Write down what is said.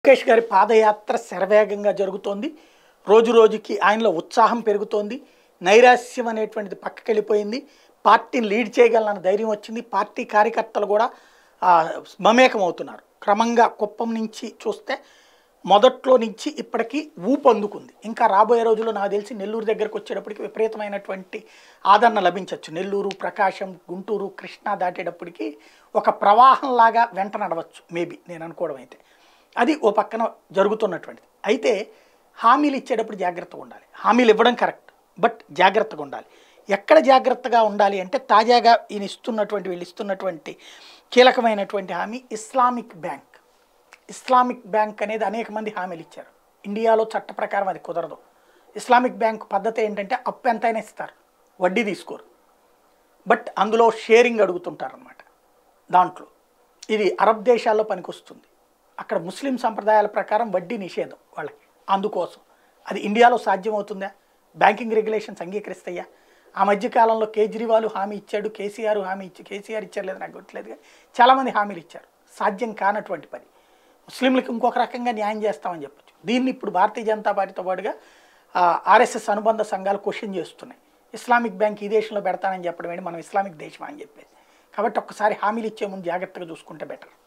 లోకేష్ గారి పాదయాత్ర శరవేగంగా జరుగుతోంది రోజు రోజుకి ఆయనలో ఉత్సాహం పెరుగుతోంది నైరాస్యం అనేటువంటిది పక్కకి వెళ్ళిపోయింది పార్టీని లీడ్ చేయగలనన్న ధైర్యం వచ్చింది పార్టీ కార్యకర్తలు కూడా ఆ, మమేకం అవుతున్నారు క్రమంగా కుప్పం నుంచి చూస్తే మొదట్లో నుంచి ఇప్పటికీ ఊపు అందుకుంది ఇంకా రాబోయే రోజుల్లో నాకు తెలిసి నెల్లూరు దగ్గరకు వచ్చేటప్పటికి విపరీతమైనటువంటి ఆదరణ లభించవచ్చు నెల్లూరు ప్రకాశం గుంటూరు కృష్ణా దాటేటప్పటికి ఒక ప్రవాహంలాగా వెంట నడవచ్చు మేబీ నేను అనుకోవడం అయితే అది ఓ పక్కన జరుగుతున్నటువంటిది అయితే హామీలు ఇచ్చేటప్పుడు జాగ్రత్తగా ఉండాలి హామీలు ఇవ్వడం కరెక్ట్ బట్ జాగ్రత్తగా ఉండాలి ఎక్కడ జాగ్రత్తగా ఉండాలి అంటే తాజాగా ఈయన ఇస్తున్నటువంటి వీళ్ళు ఇస్తున్నటువంటి కీలకమైనటువంటి హామీ ఇస్లామిక్ బ్యాంక్ ఇస్లామిక్ బ్యాంక్ అనేది అనేక మంది హామీలు ఇచ్చారు ఇండియాలో చట్ట ప్రకారం అది కుదరదు ఇస్లామిక్ బ్యాంక్ పద్ధతి ఏంటంటే అప్పు ఎంతైనా ఇస్తారు వడ్డీ తీసుకోరు బట్ అందులో షేరింగ్ అడుగుతుంటారనమాట దాంట్లో ఇది అరబ్ దేశాల్లో పనికొస్తుంది అక్కడ ముస్లిం సంప్రదాయాల ప్రకారం వడ్డీ నిషేధం వాళ్ళకి అందుకోసం అది ఇండియాలో సాధ్యమవుతుందా బ్యాంకింగ్ రెగ్యులేషన్స్ అంగీకరిస్తాయా ఆ మధ్య కాలంలో కేజ్రీవాల్ హామీ ఇచ్చాడు కేసీఆర్ హామీ ఇచ్చి కేసీఆర్ ఇచ్చారు లేదు నాకు గుర్తులేదు చాలామంది హామీలు ఇచ్చారు సాధ్యం కానటువంటి పని ముస్లింలకు ఇంకొక రకంగా న్యాయం చేస్తామని చెప్పొచ్చు దీన్ని ఇప్పుడు భారతీయ జనతా పార్టీతో పాటుగా ఆర్ఎస్ఎస్ అనుబంధ సంఘాలు క్వశ్చన్ చేస్తున్నాయి ఇస్లామిక్ బ్యాంక్ ఈ దేశంలో పెడతానని చెప్పడం ఏంటి మనం ఇస్లామిక్ దేశం అని చెప్పేసి కాబట్టి ఒక్కసారి హామీలు ఇచ్చే ముందు జాగ్రత్తగా చూసుకుంటే బెటర్